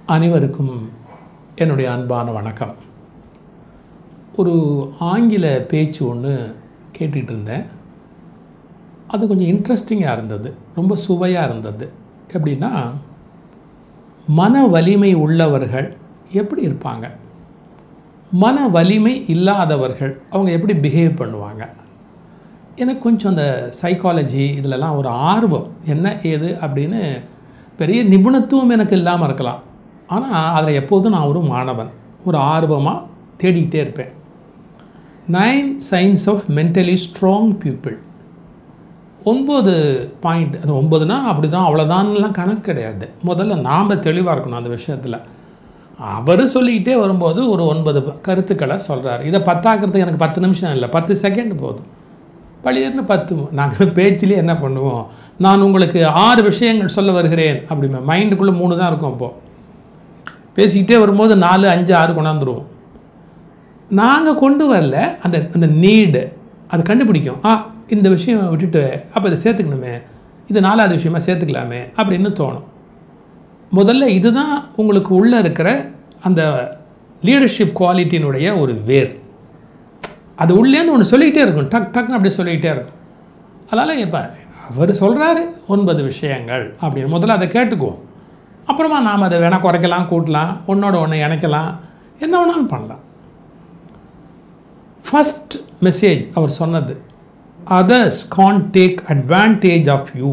அனைவருக்கும் என்னுடைய அன்பான வணக்கம் ஒரு ஆங்கில பேச்சு ஒன்று கேட்டுக்கிட்டு இருந்தேன் அது கொஞ்சம் இன்ட்ரெஸ்டிங்காக இருந்தது ரொம்ப சுவையாக இருந்தது எப்படின்னா மன வலிமை உள்ளவர்கள் எப்படி இருப்பாங்க மன வலிமை இல்லாதவர்கள் அவங்க எப்படி பிஹேவ் பண்ணுவாங்க எனக்கு கொஞ்சம் அந்த சைக்காலஜி இதிலலாம் ஒரு ஆர்வம் என்ன ஏது அப்படின்னு பெரிய நிபுணத்துவம் எனக்கு இல்லாமல் இருக்கலாம் ஆனால் அதில் எப்போதும் நான் ஒரு மாணவன் ஒரு ஆர்வமாக தேடிக்கிட்டே இருப்பேன் nine signs of mentally strong people ஒம்பது பாயிண்ட் அது ஒம்பதுனா அப்படி தான் அவ்வளோதான்லாம் கணக்கு கிடையாது முதல்ல நாம் தெளிவாக இருக்கணும் அந்த விஷயத்தில் அவர் சொல்லிக்கிட்டே வரும்போது ஒரு ஒன்பது கருத்துக்களை சொல்கிறார் இதை பத்தாக்கிறதுக்கு எனக்கு பத்து நிமிஷம் இல்லை பத்து செகண்ட் போதும் பழியர்னு பத்து நாங்கள் பேச்சிலே என்ன பண்ணுவோம் நான் உங்களுக்கு ஆறு விஷயங்கள் சொல்ல வருகிறேன் அப்படிமே மைண்டுக்குள்ளே மூணு தான் இருக்கும் அப்போது பேசிக்கிட்டே வரும்போது நாலு அஞ்சு ஆறு கொண்டாந்துருவோம் நாங்கள் கொண்டு வரல அந்த அந்த நீடு அது கண்டுபிடிக்கும் ஆ இந்த விஷயம் விட்டுட்டு அப்போ இதை சேர்த்துக்கணுமே இது நாலாவது விஷயமா சேர்த்துக்கலாமே அப்படின்னு தோணும் முதல்ல இதுதான் உங்களுக்கு உள்ளே இருக்கிற அந்த லீடர்ஷிப் குவாலிட்டியினுடைய ஒரு வேர் அது உள்ளேருந்து ஒன்று சொல்லிக்கிட்டே இருக்கும் டக் டக்னு அப்படியே சொல்லிக்கிட்டே இருக்கும் அதனால் இப்போ அவர் சொல்கிறாரு ஒன்பது விஷயங்கள் அப்படின்னு முதல்ல அதை கேட்டுக்குவோம் அப்புறமா நாம் அதை வேணால் குறைக்கலாம் கூட்டலாம் ஒன்றோட ஒன்று இணைக்கலாம் என்ன வேணாலும் பண்ணலாம் ஃபஸ்ட் மெசேஜ் அவர் சொன்னது others can take advantage of you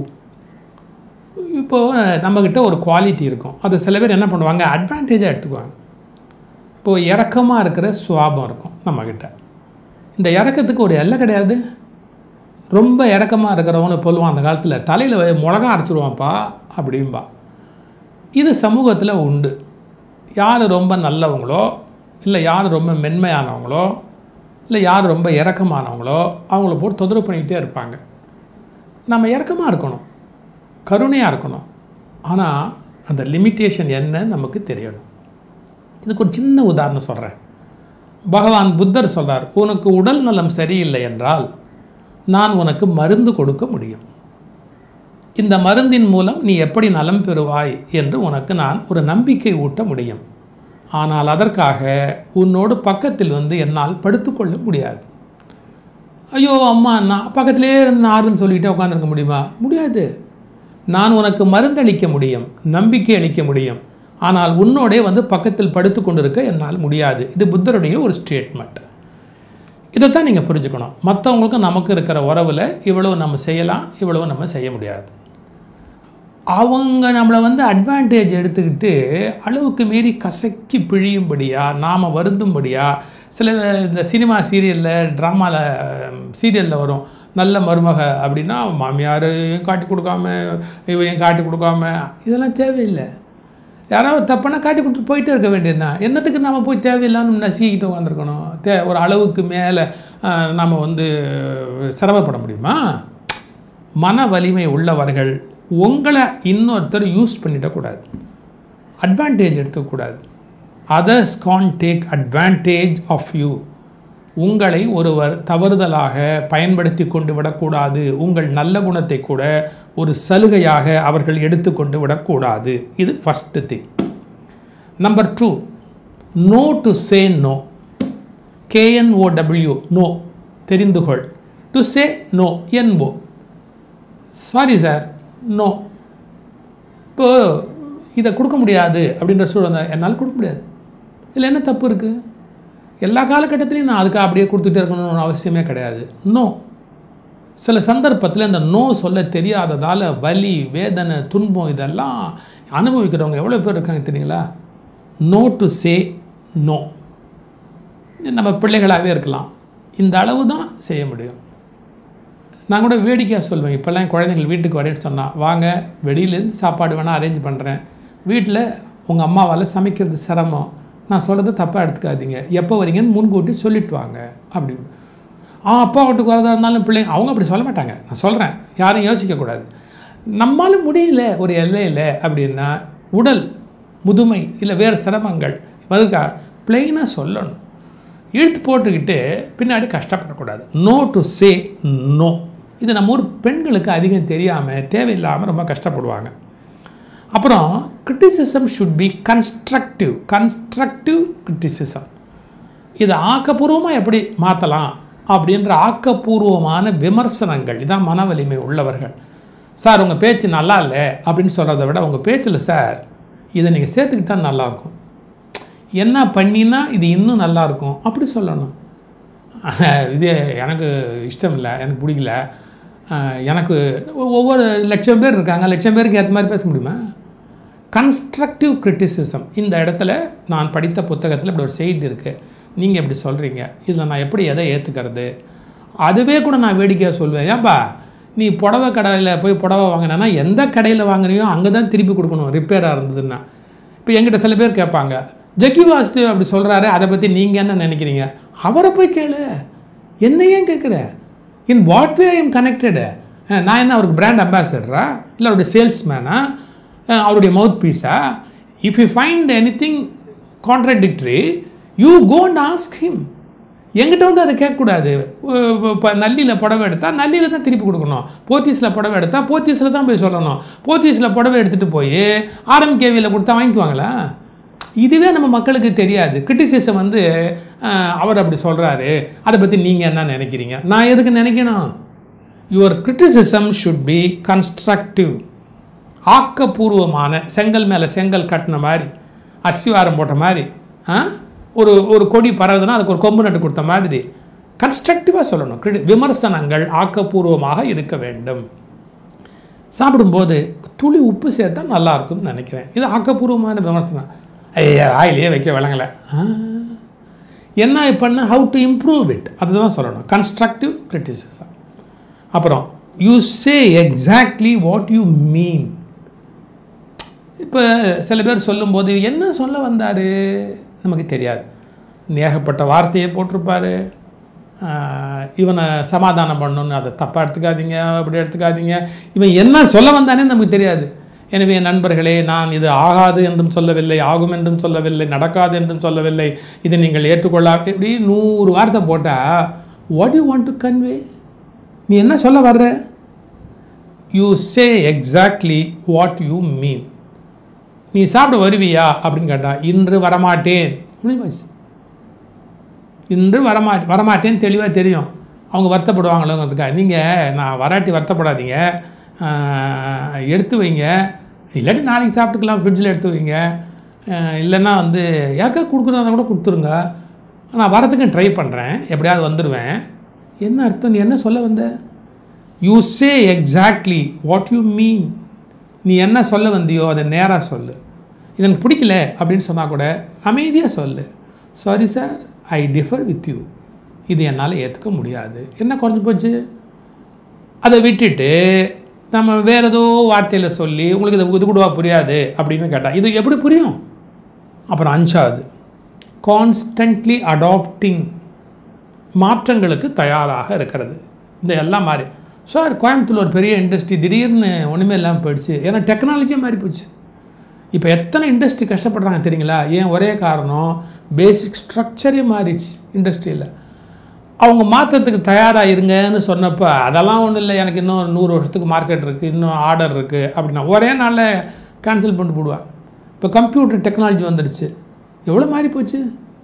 இப்போது நம்மக்கிட்ட ஒரு குவாலிட்டி இருக்கும் அதை சில பேர் என்ன பண்ணுவாங்க அட்வான்டேஜாக எடுத்துக்குவாங்க இப்போது இறக்கமாக இருக்கிற சுவாபம் இருக்கும் நம்மக்கிட்ட இந்த இறக்கத்துக்கு ஒரு எல்லை கிடையாது ரொம்ப இறக்கமாக இருக்கிறவனு சொல்லுவான் அந்த காலத்தில் தலையில் மிளகா அரைச்சிடுவான்ப்பா அப்படின்பா இது சமூகத்தில் உண்டு யார் ரொம்ப நல்லவங்களோ இல்லை யார் ரொம்ப மென்மையானவங்களோ இல்லை யார் ரொம்ப இறக்கமானவங்களோ அவங்கள போட்டு தொந்தரவு பண்ணிக்கிட்டே இருப்பாங்க நம்ம இறக்கமாக இருக்கணும் கருணையாக இருக்கணும் ஆனால் அந்த லிமிட்டேஷன் என்ன நமக்கு தெரியணும் இதுக்கு ஒரு சின்ன உதாரணம் சொல்கிறேன் பகவான் புத்தர் சொல்கிறார் உனக்கு உடல் நலம் சரியில்லை என்றால் நான் உனக்கு மருந்து கொடுக்க முடியும் இந்த மருந்தின் மூலம் நீ எப்படி நலம் பெறுவாய் என்று உனக்கு நான் ஒரு நம்பிக்கை ஊட்ட முடியும் ஆனால் அதற்காக உன்னோடு பக்கத்தில் வந்து என்னால் படுத்துக்கொள்ள முடியாது ஐயோ அம்மா நான் பக்கத்திலே இருந்து ஆறுன்னு சொல்லிகிட்டே உட்காந்துருக்க முடியுமா முடியாது நான் உனக்கு மருந்தளிக்க முடியும் நம்பிக்கை அளிக்க முடியும் ஆனால் உன்னோடே வந்து பக்கத்தில் படுத்து கொண்டிருக்க என்னால் முடியாது இது புத்தருடைய ஒரு ஸ்டேட்மெண்ட் இதைத்தான் நீங்கள் புரிஞ்சுக்கணும் மற்றவங்களுக்கும் நமக்கு இருக்கிற உறவில் இவ்வளவு நம்ம செய்யலாம் இவ்வளவு நம்ம செய்ய முடியாது அவங்க நம்மளை வந்து அட்வான்டேஜ் எடுத்துக்கிட்டு அளவுக்கு மீறி கசக்கி பிழியும்படியா நாம் வருந்தும்படியா சில இந்த சினிமா சீரியலில் ட்ராமாவில் சீரியலில் வரும் நல்ல மருமக அப்படின்னா மாமியாரையும் காட்டி கொடுக்காம இவையும் காட்டி கொடுக்காம இதெல்லாம் தேவையில்லை யாராவது தப்புனா காட்டி கொடுத்து போயிட்டே இருக்க வேண்டியது தான் என்னத்துக்கு நம்ம போய் தேவையில்லாமல் நசிக்கிட்டு உட்காந்துருக்கணும் தே ஒரு அளவுக்கு மேலே நம்ம வந்து சிரமப்பட முடியுமா மன வலிமை உள்ளவர்கள் உங்களை இன்னொருத்தர் யூஸ் பண்ணிடக்கூடாது அட்வான்டேஜ் எடுத்துக்கூடாது others can take advantage of you உங்களை ஒருவர் தவறுதலாக பயன்படுத்தி கொண்டு விடக்கூடாது உங்கள் நல்ல குணத்தை கூட ஒரு சலுகையாக அவர்கள் எடுத்துக்கொண்டு விடக்கூடாது இது first thing number two know to say no K N O W know தெரிந்து கொள் to say no N O sorry sir no இப்போ இதை கொடுக்க முடியாது அப்படின்ற சூழல் என்னால் கொடுக்க முடியாது இதில் என்ன தப்பு இருக்குது எல்லா காலகட்டத்திலையும் நான் அதுக்கு அப்படியே கொடுத்துட்டே இருக்கணும்னு அவசியமே கிடையாது நோ சில சந்தர்ப்பத்தில் இந்த நோ சொல்ல தெரியாததால் வலி வேதனை துன்பம் இதெல்லாம் அனுபவிக்கிறவங்க எவ்வளோ பேர் இருக்காங்க தெரியுங்களா நோ டு சே நோ நம்ம பிள்ளைகளாகவே இருக்கலாம் இந்த அளவு தான் செய்ய முடியும் நான் கூட வேடிக்கையாக சொல்வேன் இப்போல்லாம் குழந்தைகள் வீட்டுக்கு வரேன்னு சொன்னால் வாங்க வெளியிலேருந்து சாப்பாடு வேணால் அரேஞ்ச் பண்ணுறேன் வீட்டில் உங்கள் அம்மாவால் சமைக்கிறது சிரமம் நான் சொல்கிறத தப்பாக எடுத்துக்காதீங்க எப்போ வரீங்கன்னு முன்கூட்டி சொல்லிட்டு வாங்க அப்படின்னு ஆ அப்பா வீட்டுக்கு வரதா இருந்தாலும் பிள்ளைங்க அவங்க அப்படி சொல்ல மாட்டாங்க நான் சொல்கிறேன் யாரும் யோசிக்கக்கூடாது நம்மளால் முடியல ஒரு எல்லையில் அப்படின்னா உடல் முதுமை இல்லை வேறு சிரமங்கள் அதுக்கா பிளெயினாக சொல்லணும் இழுத்து போட்டுக்கிட்டு பின்னாடி கஷ்டப்படக்கூடாது நோ டு சே நோ இது நம்ம ஊர் பெண்களுக்கு அதிகம் தெரியாமல் தேவையில்லாமல் ரொம்ப கஷ்டப்படுவாங்க அப்புறம் criticism should be constructive constructive criticism இதை ஆக்கப்பூர்வமாக எப்படி மாற்றலாம் அப்படின்ற ஆக்கப்பூர்வமான விமர்சனங்கள் இதான் மன வலிமை உள்ளவர்கள் சார் உங்கள் பேச்சு நல்லா இல்லை அப்படின்னு சொல்கிறத விட உங்கள் பேச்சில் சார் இதை நீங்கள் சேர்த்துக்கிட்டா நல்லாயிருக்கும் என்ன பண்ணினா இது இன்னும் நல்லாயிருக்கும் அப்படி சொல்லணும் இது எனக்கு இஷ்டம் இல்லை எனக்கு பிடிக்கல அஹ், எனக்கு ஒவ்வொரு லட்சம் பேர் இருக்காங்க லட்சம் பேருக்கு ஏற்ற மாதிரி பேச முடியுமா கன்ஸ்ட்ரக்டிவ் கிரிட்டிசிசம் இந்த இடத்துல நான் படித்த புத்தகத்தில் இப்படி ஒரு செய்தி இருக்குது நீங்கள் எப்படி சொல்கிறீங்க இதில் நான் எப்படி எதை ஏற்றுக்கிறது அதுவே கூட நான் வேடிக்கையாக சொல்லுவேன் ஏன்பா நீ புடவை கடையில் போய் புடவை வாங்கினா எந்த கடையில் வாங்குறியோ அங்கே தான் திருப்பி கொடுக்கணும் ரிப்பேராக இருந்ததுன்னா இப்போ எங்கிட்ட சில பேர் கேட்பாங்க ஜக்கி வாசுதேவ் அப்படி சொல்கிறாரு அதை பற்றி நீங்கள் என்ன நினைக்கிறீங்க அவரை போய் கேளு என்ன ஏன் கேட்குற in what way I'm connected நான் என்ன அவருக்கு பிராண்ட் அம்பாசடரா இல்லை அவருடைய சேல்ஸ்மேனா அவருடைய மவுத் பீஸா if you find anything contradictory you go and ask him என்கிட்ட வந்து அதை கேட்கக்கூடாது இப்போ நல்லியில் புடவை எடுத்தால் நல்லியில் தான் திருப்பி கொடுக்கணும் போத்தீஸில் புடவை எடுத்தால் போத்தீஸில் தான் போய் சொல்லணும் போத்தீஸில் புடவை எடுத்துகிட்டு போய் ஆர்எம்கேவியில் கொடுத்தா வாங்கிக்குவாங்களா இதுவே நம்ம மக்களுக்கு தெரியாது கிரிட்டிசிசம் வந்து அஹ், அவர் அப்படி சொல்கிறாரு அதை பற்றி நீங்கள் என்ன நினைக்கிறீங்க நான் எதுக்கு நினைக்கணும் your criticism should be constructive ஆக்கப்பூர்வமான செங்கல் மேலே செங்கல் கட்டின மாதிரி அஸ்திவாரம் போட்ட மாதிரி ஆ? ஒரு ஒரு கொடி பரவுதுன்னா அதுக்கு ஒரு கொம்பு நட்டு கொடுத்த மாதிரி கன்ஸ்ட்ரக்டிவாக சொல்லணும் கிரி விமர்சனங்கள் ஆக்கப்பூர்வமாக இருக்க வேண்டும் சாப்பிடும்போது துளி உப்பு சேர்த்தா நல்லா இருக்கும்னு நினைக்கிறேன் இது ஆக்கப்பூர்வமான விமர்சனம் ஐயா ஆயிலே வைக்க விளங்கலை ஆ. என்ன பண்ண ஹவு டு இம்ப்ரூவ் இட் அதுதான் சொல்லணும் கன்ஸ்ட்ரக்டிவ் கிரிட்டிசிசம் அப்புறம் you say exactly what you mean இப்போ சில பேர் சொல்லும்போது என்ன சொல்ல வந்தார் நமக்கு தெரியாது ஏகப்பட்ட வார்த்தையை போட்டிருப்பாரு ஆஹ் இவனை சமாதானம் பண்ணணும்னு அதை தப்பாக எடுத்துக்காதீங்க அப்படி எடுத்துக்காதீங்க இவன் என்ன சொல்ல வந்தானே நமக்கு தெரியாது எனவே நண்பர்களே நான் இது ஆகாது என்றும் சொல்லவில்லை ஆகும் என்றும் சொல்லவில்லை நடக்காது என்றும் சொல்லவில்லை இதை நீங்கள் ஏற்றுக்கொள்ளா இப்படி நூறு வார்த்தை போட்டால் what you want to convey நீ என்ன சொல்ல வர்ற you say exactly what you mean நீ சாப்பிட வருவியா அப்படின்னு கேட்டா இன்று வரமாட்டேன் முடிஞ்சு போச்சு. இன்று வரமா வரமாட்டேன்னு தெளிவாக தெரியும் அவங்க வருத்தப்படுவாங்களோங்கிறதுக்காக நீங்கள் நான் வராட்டி வருத்தப்படாதீங்க ஆஹ், எடுத்து வைங்க இல்லாட்டி நாளைக்கு சாப்பிட்டுக்கலாம் ஃப்ரிட்ஜில் எடுத்து வைங்க ஆஹ், இல்லைன்னா வந்து யாருக்கா கொடுக்குறதா கூட கொடுத்துருங்க நான் வரதுக்கு ட்ரை பண்ணுறேன் எப்படியாவது வந்துடுவேன் என்ன அர்த்தம் நீ என்ன சொல்ல வந்த you say exactly what you mean நீ என்ன சொல்ல வந்தியோ அதை நேராக சொல்லு இது எனக்கு பிடிக்கல அப்படின்னு சொன்னால் கூட அமைதியாக சொல்லு sorry sir I differ with you இது என்னால் ஏற்றுக்க முடியாது என்ன குறைஞ்சி போச்சு அதை விட்டுட்டு நம்ம வேறு ஏதோ வார்த்தையில் சொல்லி உங்களுக்கு இது இது கூடவா புரியாது அப்படின்னு கேட்டால் இது எப்படி புரியும் அப்புறம் அஞ்சாவது கான்ஸ்டன்ட்லி அடாப்டிங் மாற்றங்களுக்கு தயாராக இருக்கிறது இந்த எல்லாம் மாறி சார் கோயம்புத்தூர் ஒரு பெரிய இண்டஸ்ட்ரி திடீர்னு ஒன்றுமே இல்லாமல் போயிடுச்சு ஏன்னா டெக்னாலஜியே மாறி போச்சு இப்போ எத்தனை இண்டஸ்ட்ரி கஷ்டப்படுறாங்க தெரியுங்களா ஏன் ஒரே காரணம் பேசிக் ஸ்ட்ரக்சரே மாறிடுச்சு இண்டஸ்ட்ரியில் அவங்க மாற்றத்துக்கு தயாராக இருங்கன்னு சொன்னப்போ அதெல்லாம் ஒன்றும் இல்லை எனக்கு இன்னும் ஒரு நூறு வருஷத்துக்கு மார்க்கெட் இருக்குது இன்னும் ஆர்டர் இருக்குது அப்படின்னா ஒரே நாளில் கேன்சல் பண்ணிட்டு போடுவான் இப்போ கம்ப்யூட்டர் டெக்னாலஜி வந்துடுச்சு எவ்வளோ மாறி போச்சு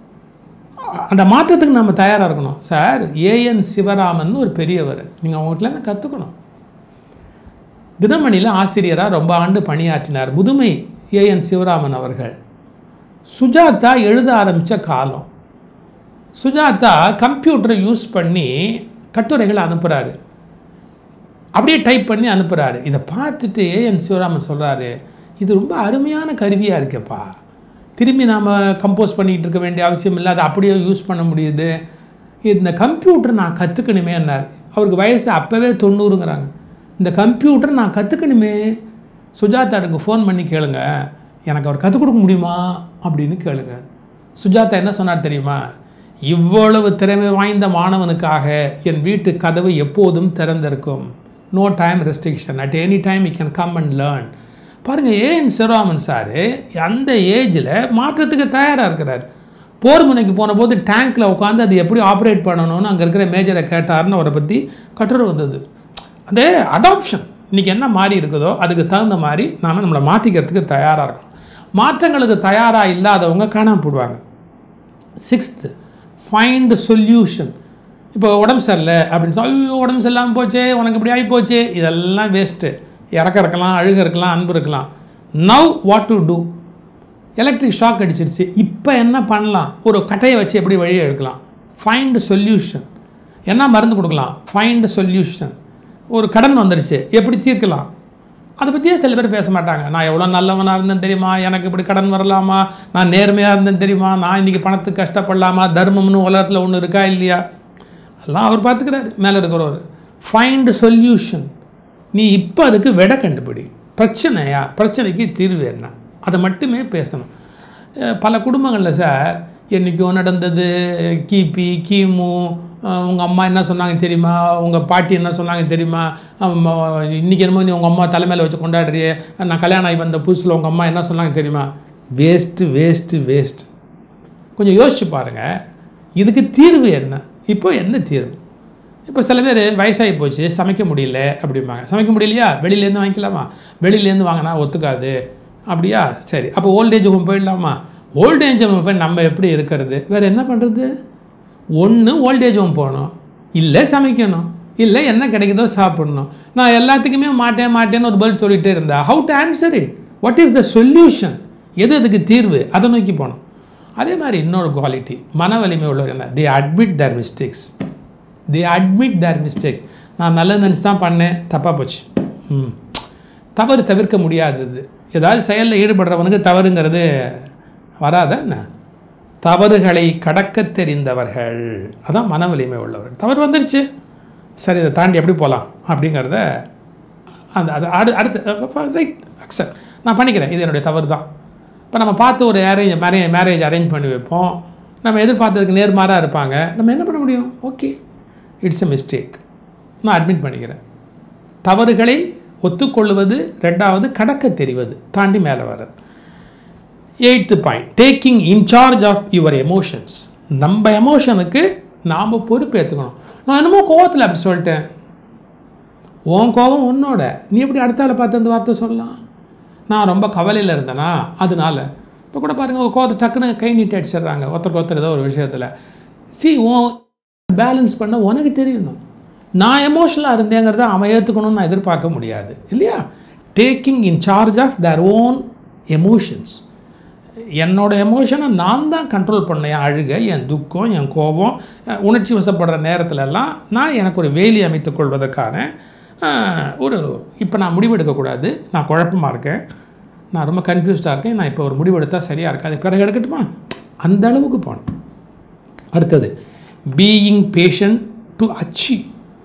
அந்த மாற்றத்துக்கு நம்ம தயாராக இருக்கணும் சார் ஏஎன் சிவராமன் ஒரு பெரியவர் நீங்கள் அவங்ககிட்ட கற்றுக்கணும் தினமணியில் ஆசிரியராக ரொம்ப ஆண்டு பணியாற்றினார் முதுமை ஏஎன் சிவராமன் அவர்கள் சுஜாதா எழுத ஆரம்பித்த காலம் சுஜாதா கம்ப்யூட்டரை யூஸ் பண்ணி கட்டுரைகளை அனுப்புகிறாரு அப்படியே டைப் பண்ணி அனுப்புகிறாரு இதை பார்த்துட்டு ஏஎன் சிவராமன் சொல்கிறாரு இது ரொம்ப அருமையான கருவியாக இருக்கேப்பா திரும்பி நாம் கம்போஸ் பண்ணிக்கிட்டு இருக்க வேண்டிய அவசியம் இல்லை அதை அப்படியே யூஸ் பண்ண முடியுது இந்த கம்ப்யூட்டர் நான் கற்றுக்கணுமே என்னார் அவருக்கு வயசு அப்போவே தொண்ணூறுங்கிறாங்க இந்த கம்ப்யூட்டர் நான் கற்றுக்கணுமே சுஜாதாவுக்கு ஃபோன் பண்ணி கேளுங்க எனக்கு அவர் கற்றுக் கொடுக்க முடியுமா அப்படின்னு கேளுங்க சுஜாதா என்ன சொன்னார் தெரியுமா இவ்வளவு திறமை வாய்ந்த மாணவனுக்காக என் வீட்டு கதவு எப்போதும் திறந்திருக்கும் no time restriction at any time you can come and learn பாருங்கள் ஏஎன் சிவராமன் சார் அந்த ஏஜில் மாற்றத்துக்கு தயாராக இருக்கிறார் போர் முனைக்கு போன போது டேங்க்கில் உட்காந்து அது எப்படி ஆப்ரேட் பண்ணணும்னு அங்கே இருக்கிற மேஜரை கேட்டார்னு அவரை பற்றி கட்டுரை வந்தது அந்த அடாப்ஷன் இன்றைக்கி என்ன மாறி இருக்குதோ அதுக்கு தகுந்த மாதிரி நாம் நம்மளை மாற்றிக்கிறதுக்கு தயாராக இருக்கணும் மாற்றங்களுக்கு தயாராக இல்லாதவங்க காணாம போடுவாங்க சிக்ஸ்த்து ஃபைண்ட் சொல்யூஷன் இப்போ உடம்பு சரியில்லை அப்படின்னு சொல்லி ஐயோ உடம்பு சரியில்லாமல் போச்சே உனக்கு இப்படி ஆகி போச்சே இதெல்லாம் வேஸ்ட்டு இறக்க இருக்கலாம் அழுக இருக்கலாம் அன்பு இருக்கலாம் now what to do electric shock அடிச்சிருச்சு இப்போ என்ன பண்ணலாம் ஒரு கட்டையை வச்சு எப்படி வழியை எடுக்கலாம் ஃபைண்ட் சொல்யூஷன் என்ன மருந்து கொடுக்கலாம் ஃபைண்ட் சொல்யூஷன் ஒரு கடன் வந்துடுச்சு எப்படி தீர்க்கலாம் அதை பற்றியே சில பேர் பேச மாட்டாங்க நான் எவ்வளோ நல்லவனாக இருந்தேன் தெரியுமா எனக்கு இப்படி கடன் வரலாமா நான் நேர்மையாக இருந்தேன் தெரியுமா நான் இன்றைக்கி பணத்துக்கு கஷ்டப்படலாமா தர்மம்னு உலகத்தில் ஒன்று இருக்கா இல்லையா அதெல்லாம் அவர் பார்த்துக்கிறாரு மேலே இருக்கிறவர் ஃபைண்ட் சொல்யூஷன் நீ இப்போ அதுக்கு விடை கண்டுபிடி பிரச்சனையா பிரச்சனைக்கு தீர்வு என்ன அதை மட்டுமே பேசணும் அஹ் பல குடும்பங்களில் சார் என்றைக்கோ நடந்தது கிபி கிமு உங்கள் அம்மா என்ன சொன்னாங்க தெரியுமா உங்கள் பாட்டி என்ன சொன்னாங்க தெரியுமா அம்மா, இன்னைக்கு என்னமோ நீ உங்கள் அம்மா தலைமையில் வச்சு கொண்டாடுறியே நான் கல்யாணம் ஆகி வந்த புதுசில் உங்கள் அம்மா என்ன சொன்னாங்க தெரியுமா வேஸ்ட்டு வேஸ்ட்டு வேஸ்ட் கொஞ்சம் யோசிச்சு பாருங்கள் இதுக்கு தீர்வு என்ன இப்போ என்ன தீர்வு இப்போ சில பேர் வயசாகி போச்சு சமைக்க முடியல அப்படிம்பாங்க சமைக்க முடியலையா வெளியிலேருந்து வாங்கிக்கலாமா வெளியிலேருந்து வாங்கினா ஒத்துக்காது அப்படியா சரி அப்போ ஓல்டேஜ் ஹோம் போயிடலாமா ஓல்டேஜ் ஹோம் போய் நம்ம எப்படி இருக்கிறது வேறு என்ன பண்ணுறது ஒன்று ஓல்டேஜ் ஹோம் போகணும் இல்லை சமைக்கணும் இல்லை என்ன கிடைக்குதோ சாப்பிடணும் நான் எல்லாத்துக்குமே மாட்டேன் மாட்டேன்னு ஒரு பதில் சொல்லிகிட்டே இருந்தேன் how to answer it what is the solution எது அதுக்கு தீர்வு அதை நோக்கி போகணும் அதே மாதிரி இன்னொரு குவாலிட்டி மன வலிமை உள்ளவர் என்ன they admit their mistakes they admit their mistakes நான் நல்லது நினச்சி தான் பண்ணேன் தப்பாக போச்சு ம் தவறு தவிர்க்க முடியாதது ஏதாவது செயலில் ஈடுபடுறவனுக்கு தவறுங்கிறது வராதா என்ன தவறுகளை கடக்க தெரிந்தவர்கள் அதான் மன வலிமை உள்ளவர்கள் தவறு வந்துருச்சு சரி இதை தாண்டி எப்படி போகலாம் அப்படிங்கிறத அந்த அது அடு அடுத்து ரைட் அக்செப்ட் நான் பண்ணிக்கிறேன் இது என்னுடைய தவறு தான் இப்போ நம்ம பார்த்து ஒரு அரேஞ்ச் மேரேஜ் மேரேஜ் அரேஞ்ச் பண்ணி வைப்போம் நம்ம எதிர்பார்த்ததுக்கு நேர்மாறாக இருப்பாங்க நம்ம என்ன பண்ண முடியும் ஓகே இட்ஸ் எ மிஸ்டேக் நான் அட்மிட் பண்ணிக்கிறேன் தவறுகளை ஒத்துக்கொள்வது ரெண்டாவது கடக்க தெரிவது தாண்டி மேலே வர்றது eighth point taking in charge of your emotions நம்ம எமோஷனுக்கு நாம் பொறுப்பேற்றுக்கணும் நான் என்னமோ கோவத்தில் அப்படி சொல்லிட்டேன் உன் கோபம் உன்னோட நீ எப்படி அடுத்த ஆளை பார்த்து அந்த வார்த்தை சொல்லலாம் நான் ரொம்ப கவலையில் இருந்தேனா அதனால இப்போ கூட பாருங்கள் ஒரு கோவத்தை டக்குன்னு கை நீட்டி அடிச்சிடுறாங்க ஒருத்தருக்கு ஒருத்தர் ஏதோ ஒரு விஷயத்தில் சி உன் பேலன்ஸ் பண்ண உனக்கு தெரியணும் நான் எமோஷனலாக இருந்தேங்கிறத அவன் ஏற்றுக்கணும்னு நான் எதிர்பார்க்க முடியாது இல்லையா taking in charge of their own emotions என்னோட எமோஷனை நான் தான் கண்ட்ரோல் பண்ணேன் என் அழுகை என் துக்கம் என் கோபம் அஹ், உணர்ச்சி வசப்படுற நேரத்துல எல்லாம் நான் எனக்கு ஒரு வேலி அமைத்துக் கொள்வதற்கான அஹ், ஒரு இப்போ நான் முடிவெடுக்கக்கூடாது நான் குழப்பமாக இருக்கேன் நான் ரொம்ப கன்ஃபியூஸ்டாக இருக்கேன் நான் இப்போ ஒரு முடிவெடுத்தால் சரியாக இருக்காது பிறகு எடுக்கட்டுமா அந்த அளவுக்கு போகணும் அடுத்தது பீயிங் பேஷண்ட் டு அச்சீவ்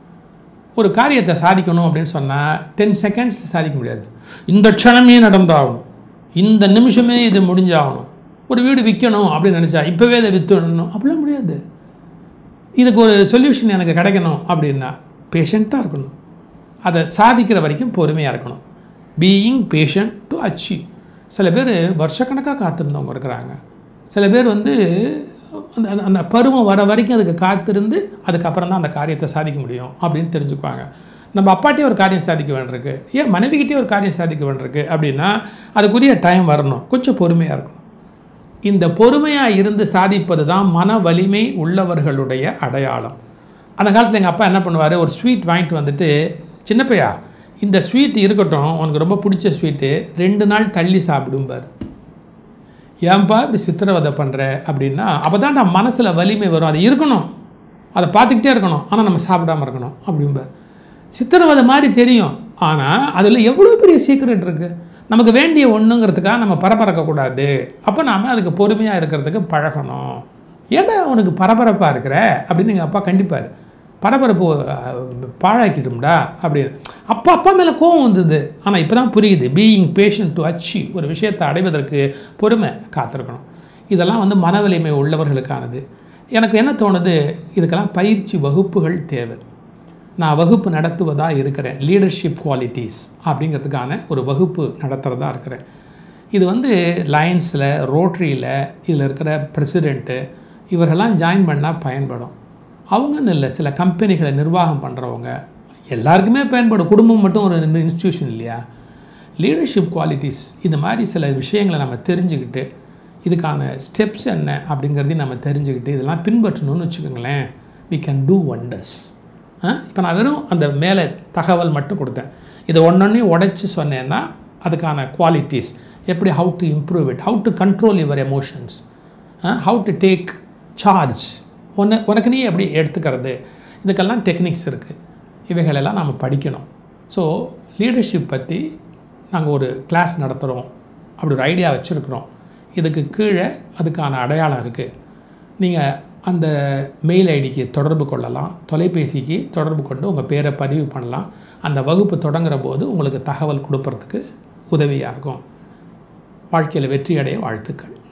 ஒரு காரியத்தை சாதிக்கணும் அப்படின்னு சொன்னால் டென் செகண்ட்ஸ் சாதிக்க முடியாது இந்த க்ஷணமே நடந்தாகணும் இந்த நிமிஷமே இது முடிஞ்சாகணும் ஒரு வீடு விற்கணும் அப்படின்னு நினச்சா இப்போவே இதை விற்றுணும் அப்படிலாம் முடியாது இதுக்கு ஒரு சொல்யூஷன் எனக்கு கிடைக்கணும் அப்படின்னா பேஷண்ட்டாக இருக்கணும் அதை சாதிக்கிற வரைக்கும் பொறுமையாக இருக்கணும் பீயிங் பேஷண்ட் டு அச்சீவ் சில பேர் வருஷக்கணக்காக காத்திருந்தவங்க இருக்கிறாங்க சில பேர் வந்து அந்த அந்த- அந்த பருவம் வர வரைக்கும் அதுக்கு காத்திருந்து அதுக்கப்புறம் தான் அந்த காரியத்தை சாதிக்க முடியும் அப்படின்னு தெரிஞ்சுக்குவாங்க நம்ம அப்பாட்டே ஒரு காரியம் சாதிக்க வேண்டியிருக்கு ஏன் மனைவிக்கிட்டே ஒரு காரியம் சாதிக்க வேண்டியிருக்கு அப்படின்னா அதுக்குரிய டைம் வரணும் கொஞ்சம் பொறுமையாக இருக்கணும் இந்த பொறுமையாக இருந்து சாதிப்பது தான் மன வலிமை உள்ளவர்களுடைய அடையாளம் அந்த காலத்தில் எங்கள் அப்பா என்ன பண்ணுவார் ஒரு ஸ்வீட் வாங்கிட்டு வந்துட்டு சின்ன பையா இந்த ஸ்வீட் இருக்கட்டும் உனக்கு ரொம்ப பிடிச்ச ஸ்வீட்டு ரெண்டு நாள் தள்ளி சாப்பிடும்பார் ஏன்பா இப்படி சித்திரவதை பண்ணுற அப்படின்னா அப்போ தான் நான் மனசில் வலிமை வரும் அது இருக்கணும் அதை பார்த்துக்கிட்டே இருக்கணும் ஆனால் நம்ம சாப்பிடாம இருக்கணும் அப்படிம்பார் சித்திரவதை மாதிரி தெரியும் ஆனால் அதில் எவ்வளோ பெரிய சீக்ரெட் இருக்குது நமக்கு வேண்டிய ஒன்றுங்கிறதுக்காக நம்ம பரபரக்கக்கூடாது அப்போ நாம் அதுக்கு பொறுமையாக இருக்கிறதுக்கு பழகணும் ஏன்டா உனக்கு பரபரப்பாக இருக்கிற அப்படின்னு எங்கள் அப்பா கண்டிப்பார் பரபரப்பு அஹ், பாழாக்கிடும்டா அப்படின்னு அப்பா அப்பா மேலே கோவம் வந்தது ஆனால் இப்போ தான் புரியுது பீயிங் பேஷண்ட் டு அச்சீவ் ஒரு விஷயத்தை அடைவதற்கு பொறுமை காத்திருக்கணும் இதெல்லாம் வந்து மன வலிமை உள்ளவர்களுக்கானது எனக்கு என்ன தோணுது இதுக்கெல்லாம் பயிற்சி வகுப்புகள் தேவை நான் வகுப்பு நடத்துவதாக இருக்கிறேன் லீடர்ஷிப் குவாலிட்டிஸ் அப்படிங்கிறதுக்கான ஒரு வகுப்பு நடத்துகிறதா இருக்கிறேன் இது வந்து லயன்ஸில் ரோட்ரியில் இதில் இருக்கிற பிரசிடெண்ட்டு இவர்கள்லாம் ஜாயின் பண்ணால் பயன்படும் அவங்கன்னு இல்லை சில கம்பெனிகளை நிர்வாகம் பண்ணுறவங்க எல்லாருக்குமே பயன்படும் குடும்பம் மட்டும் ஒரு இன்ஸ்டியூஷன் இல்லையா லீடர்ஷிப் குவாலிட்டிஸ் இது மாதிரி சில விஷயங்களை நம்ம தெரிஞ்சுக்கிட்டு இதுக்கான ஸ்டெப்ஸ் என்ன அப்படிங்கிறதையும் நம்ம தெரிஞ்சுக்கிட்டு இதெல்லாம் பின்பற்றணும்னு வச்சுக்கோங்களேன் வி கேன் டூ ஒண்டர்ஸ் இப்போ நான் வெறும் அந்த மேலே தகவல் மட்டும் கொடுத்தேன் இதை ஒன்றொன்னையும் உடைச்சி சொன்னேன்னா அதுக்கான குவாலிட்டிஸ் எப்படி how to improve it how to control your emotions how to take charge ஒன்று உனக்கு நீ எப்படி எடுத்துக்கிறது இதுக்கெல்லாம் டெக்னிக்ஸ் இருக்குது இவைகளெல்லாம் நாம் படிக்கணும் ஸோ லீடர்ஷிப் பற்றி நாங்கள் ஒரு கிளாஸ் நடத்துகிறோம் அப்படி ஒரு ஐடியா வச்சுருக்குறோம் இதுக்கு கீழே அதுக்கான அடையாளம் இருக்குது நீங்கள் அந்த மெயில் ஐடிக்கு தொடர்பு கொள்ளலாம் தொலைபேசிக்கு தொடர்பு கொண்டு உங்கள் பேரை பதிவு பண்ணலாம் அந்த வகுப்பு தொடங்குற போது உங்களுக்கு தகவல் கொடுப்பறதுக்கு உதவியாக இருக்கும் வாழ்க்கையில் வெற்றி அடைய வாழ்த்துக்கள்